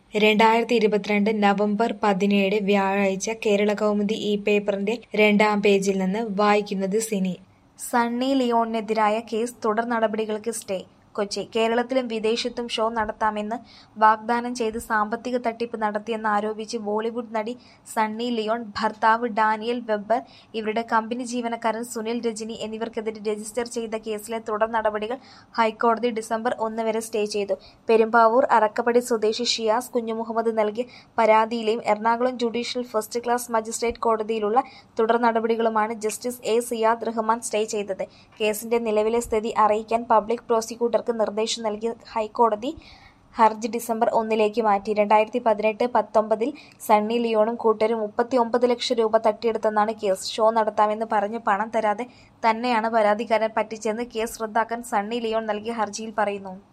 രണ്ടായിരത്തി ഇരുപത്തിരണ്ട് നവംബർ പതിനേഴ് വ്യാഴാഴ്ച കേരളകൗമുദി ഈ പേപ്പറിന്റെ രണ്ടാം പേജിൽ നിന്ന് വായിക്കുന്നത് സിനി സണ്ണി ലിയോണിനെതിരായ കേസ് തുടർ നടപടികൾക്ക് സ്റ്റേ കൊച്ചി കേരളത്തിലും വിദേശത്തും ഷോ നടത്താമെന്ന് വാഗ്ദാനം ചെയ്ത് സാമ്പത്തിക തട്ടിപ്പ് നടത്തിയെന്ന് ആരോപിച്ച് ബോളിവുഡ് നടി സണ്ണി ലിയോൺ ഭർത്താവ് ഡാനിയൽ വെബ്ബർ ഇവരുടെ കമ്പനി ജീവനക്കാരൻ സുനിൽ രജനി എന്നിവർക്കെതിരെ രജിസ്റ്റർ ചെയ്ത കേസിലെ തുടർ നടപടികൾ ഹൈക്കോടതി ഡിസംബർ ഒന്ന് വരെ സ്റ്റേ ചെയ്തു പെരുമ്പാവൂർ അറക്കപ്പടി സ്വദേശി ഷിയാസ് കുഞ്ഞുമുഹമ്മദ് നൽകിയ പരാതിയിലെയും Ernakulam judicial first class magistrate കോടതിയിലുള്ള തുടർ നടപടികളുമാണ് justice A Ziyad Rahman stay ചെയ്തത് കേസിന്റെ നിലവിലെ സ്ഥിതി അറിയിക്കാൻ പബ്ലിക് പ്രോസിക്യൂട്ടർക്ക് നിർദ്ദേശം നൽകിയ ഹൈക്കോടതി ഹർജി ഡിസംബർ ഒന്നിലേക്ക് മാറ്റി രണ്ടായിരത്തി പതിനെട്ട് പത്തൊമ്പതിൽ സണ്ണി ലിയോണും കൂട്ടരും മുപ്പത്തി ഒമ്പത് ലക്ഷം രൂപ തട്ടിയെടുത്തെന്നാണ് കേസ് ഷോ നടത്താമെന്ന് പറഞ്ഞ് പണം തരാതെ തന്നെയാണ് പരാതിക്കാരൻ പറ്റിച്ചെന്ന് കേസ് റദ്ദാക്കാൻ സണ്ണി ലിയോൺ നൽകിയ ഹർജിയിൽ പറയുന്നു